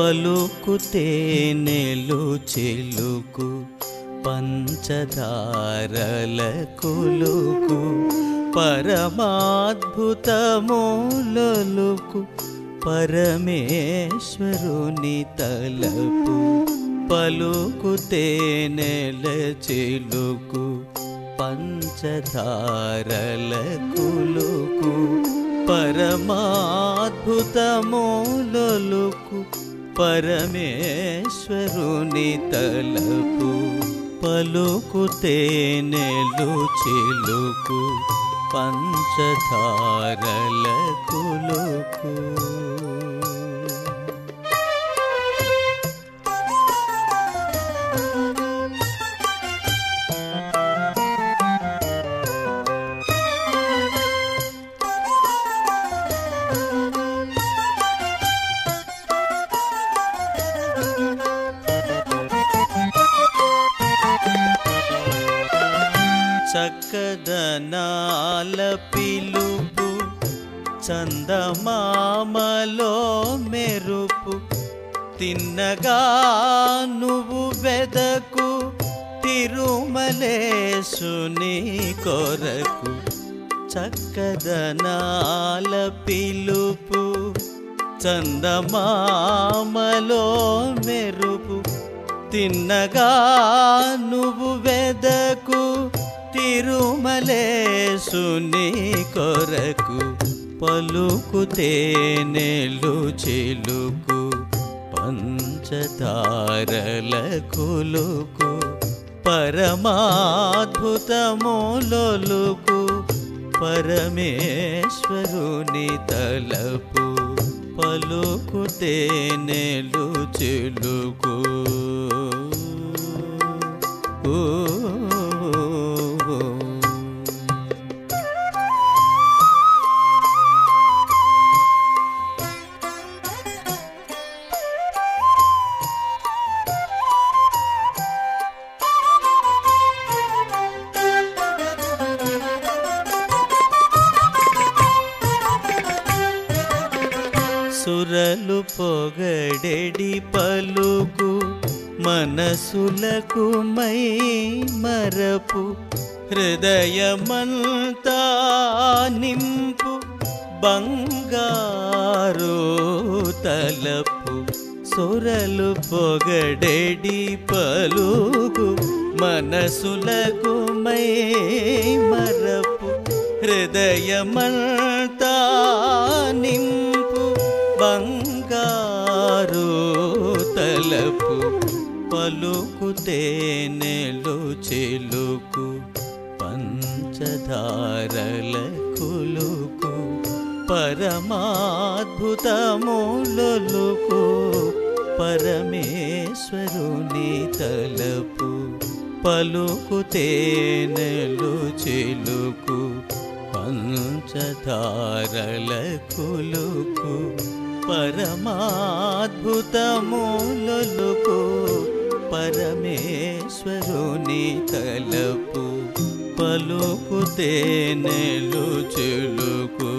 పలుకుతే నెలు చెలుకు పంచదారల కులుకు పరమాద్భుతమూలలుకు పరమేశ్వరుని తలపు పలుకుతే నెల చెలుకు పంచదారల కులుకు పరమాద్భుతమూలలుకు పరమేశ్వరుని తలపు పలుకుతే నెలు చిలుకు పంచదారల కులుకు చక్కదనాల పిలుపు చందమామలో మెరుపు తిన్నగా నువ్వు వెదకు తిరుమలేశుని కొరకు చక్కదనాల పిలుపు చందమామలో మెరుపు తిన్నగా నువ్వు వెదకు తిరుమలేశుని కొరకు పలుకుతే నెలు చిలుకు పంచదారల కులుకు పరమాద్భుతములొలుకు పరమేశ్వరుని తలపు పలుకుతే నెలు చిలుకు ఓ సురలు పొగడెడి పలుకు మనసులకు మై మరపు హృదయమంతా నింపు బంగారు తలపు సురలు పొగడెడి పలుకు మనసులకు మై మరపు హృదయమంతా నింపు బంగారు తలపు పలుకుతే నెలు చెలుకు పంచదారల కులుకు పరమాద్భుతములొలుకు పరమేశ్వరుని తలపు పలుకుతే నెలు చెలుకు పంచదారల కులుకు పరమాద్భుతములొలుకు పరమేశ్వరుని తలపు పలుకుతే నెలు చెలుకు